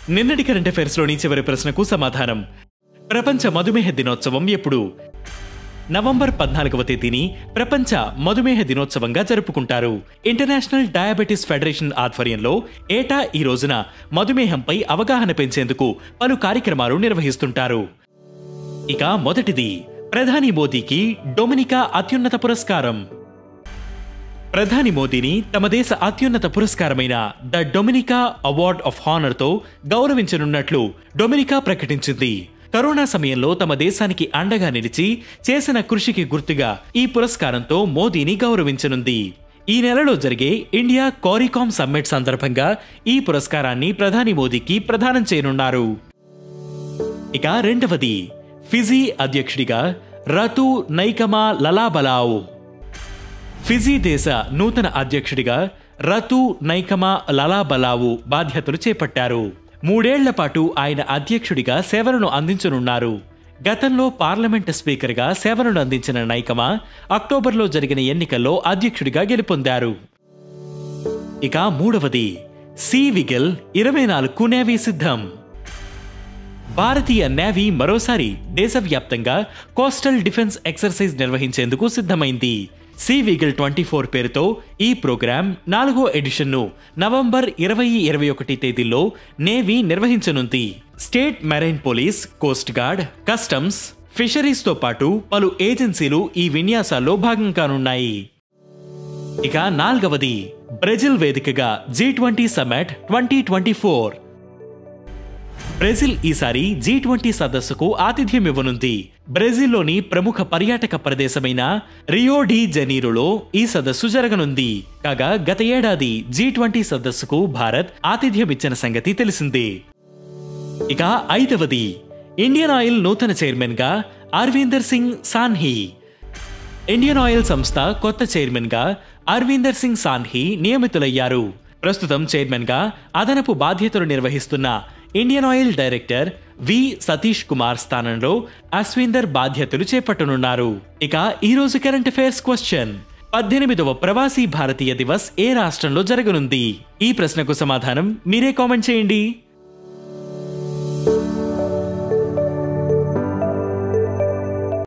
నిన్నటి current affairs లోని చివరి ప్రశ్నకు సమాధానం ప్రపంచ మధుమేహ దినోత్సవం ఎప్పుడు నవంబర్ పద్నాలుగవ తేదీని ప్రపంచ మధుమేహ దినోత్సవంగా జరుపుకుంటారు ఇంటర్నేషనల్ డయాబెటిస్ ఫెడరేషన్ ఆధ్వర్యంలో ఏటా ఈ రోజున మధుమేహంపై అవగాహన పెంచేందుకు పలు కార్యక్రమాలు నిర్వహిస్తుంటారు ఇక మొదటిది ప్రధాని మోదీకి డొమినికా అత్యున్నత పురస్కారం ప్రధాని మోదీని తమ దేశ అత్యున్నత పురస్కారమైన ద డొమినికా అవార్డ్ ఆఫ్ హానర్తో గౌరవించనున్నట్లు డొమినికా ప్రకటించింది కరోనా సమయంలో తమ దేశానికి అండగా నిలిచి చేసిన కృషికి గుర్తుగా ఈ పురస్కారంతో మోదీని గౌరవించనుంది ఈ నెలలో జరిగే ఇండియా కోరికామ్ సమ్మిట్ సందర్భంగా ఈ పురస్కారాన్ని ప్రధాని మోదీకి ప్రదానం చేయనున్నారు ఇక రెండవది ఫిజీ అధ్యక్షుడిగా రతు నైకమా లలాబలావు ఫిజీ దేశ నూతన అధ్యక్షుడిగా రతు నైకమా లలాబలావు బాధ్యతలు చేపట్టారు మూడేళ్ల పాటు ఆయన అధ్యక్షుడిగా సేవలను అందించనున్నారు గతంలో పార్లమెంట్ స్పీకర్గా సేవలను అందించిన నైకమా అక్టోబర్లో జరిగిన ఎన్నికల్లో అధ్యక్షుడిగా గెలుపొందారు ఇక మూడవది సి విగిల్ ఇరవై నాలుగు నేవీ సిద్ధం భారతీయ నేవీ మరోసారి దేశవ్యాప్తంగా కోస్టల్ డిఫెన్స్ ఎక్సర్సైజ్ నిర్వహించేందుకు సిద్ధమైంది సి విగిల్ ట్వంటీ ఫోర్ పేరుతో ఈ ప్రోగ్రాం నాలుగో ఎడిషన్ను నవంబర్ ఇరవై ఇరవై ఒకటి తేదీల్లో నేవీ నిర్వహించనుంది state marine police coast guard customs ఫిషరీస్తో పాటు పలు ఏజెన్సీలు ఈ విన్యాసాల్లో భాగం కానున్నాయి ఇక నాల్గవది బ్రెజిల్ వేదికగా G twenty summit twenty twenty four Brazil ఈసారి జీ ట్వంటీ సదస్సుకు ఆతిథ్యం ఇవ్వనుంది బ్రెజిల్లోని ప్రముఖ పర్యాటక ప్రదేశమైన రియో డి జనీరోలో ఈ సదస్సు జరగనుంది కాగా గత ఏడాది జీ ట్వంటీ సదస్సుకు భారత్ ఆతిథ్యం ఇచ్చిన సంగతి తెలిసిందే ఇక ఐదవది ఇండియన్ ఆయిల్ నూతన చైర్మన్ గా అర్వీందర్ సింగ్ సాన్హీ ఇండియన్ ఆయిల్ సంస్థ కొత్త చైర్మన్ గా అర్వీందర్ సింగ్ సాన్హీ నియమితులయ్యారు ప్రస్తుతం చైర్మన్ గా అదనపు బాధ్యతలు నిర్వహిస్తున్న Indian Oil director V Satish Kumar స్థానంలో అశ్వీందర్ బాధ్యతలు చేపట్టనున్నారు ఇక ఈ రోజు కరెంట్ అఫైర్స్ క్వశ్చన్ పద్దెనిమిదవ ప్రవాసీ భారతీయ దివస్ ఏ రాష్ట్రంలో జరగనుంది ఈ ప్రశ్నకు సమాధానం మీరే కామెంట్ చేయండి